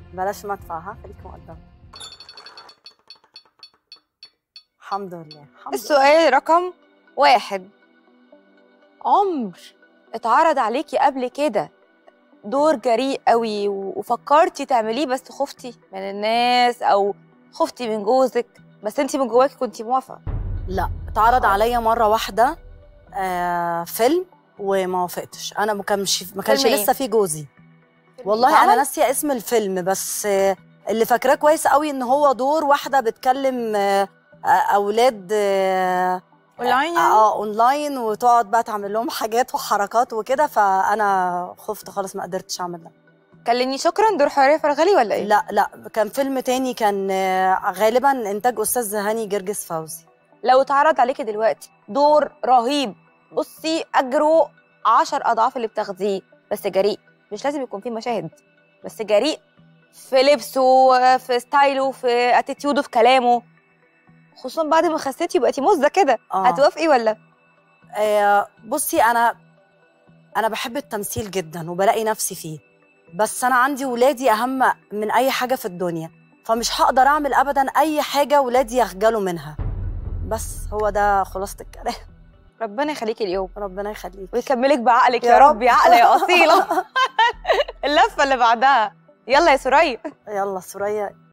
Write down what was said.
بلاش مدفع ها خليك مقدم الحمد لله الحمد لله السؤال رقم واحد عمر اتعرض عليكي قبل كده دور جريء قوي و- وفكرتي تعمليه بس خفتي من الناس او خفتي من جوزك بس انتي من جواكي كنتي موافقه لا اتعرض عليا مره واحده آه فيلم وما وافقتش انا ما كانش ما كانش فيلم إيه؟ لسه في جوزي والله انا اتعمل؟ ناسيه اسم الفيلم بس آه اللي فاكراه كويس قوي ان هو دور واحده بتكلم آه آه، اولاد آه اونلاين يعني؟ اه اونلاين وتقعد بقى تعمل لهم حاجات وحركات وكده فانا خفت خالص ما قدرتش اعمل ده كلمني شكرا دور حريه فرغلي ولا ايه لا لا كان فيلم تاني كان آه، غالبا انتاج استاذ هاني جرجس فوزي لو اتعرض عليكي دلوقتي دور رهيب بصي اجره عشر اضعاف اللي بتاخديه بس جريء مش لازم يكون فيه مشاهد بس جريء في لبسه في ستايله في اتيتيوده في كلامه خصوصا بعد ما خسيتي بقيتي مزه كده آه. هتوافقي ولا آه، بصي انا انا بحب التمثيل جدا وبلاقي نفسي فيه بس انا عندي ولادي اهم من اي حاجه في الدنيا فمش هقدر اعمل ابدا اي حاجه ولادي يخجلوا منها بس هو ده خلاصه الكلام ربنا يخليكي اليوم ربنا يخليك ويكملك بعقلك يا, يا رب رب. يا عقله يا اصيله اللفه اللي بعدها يلا يا سوريا يلا سوريا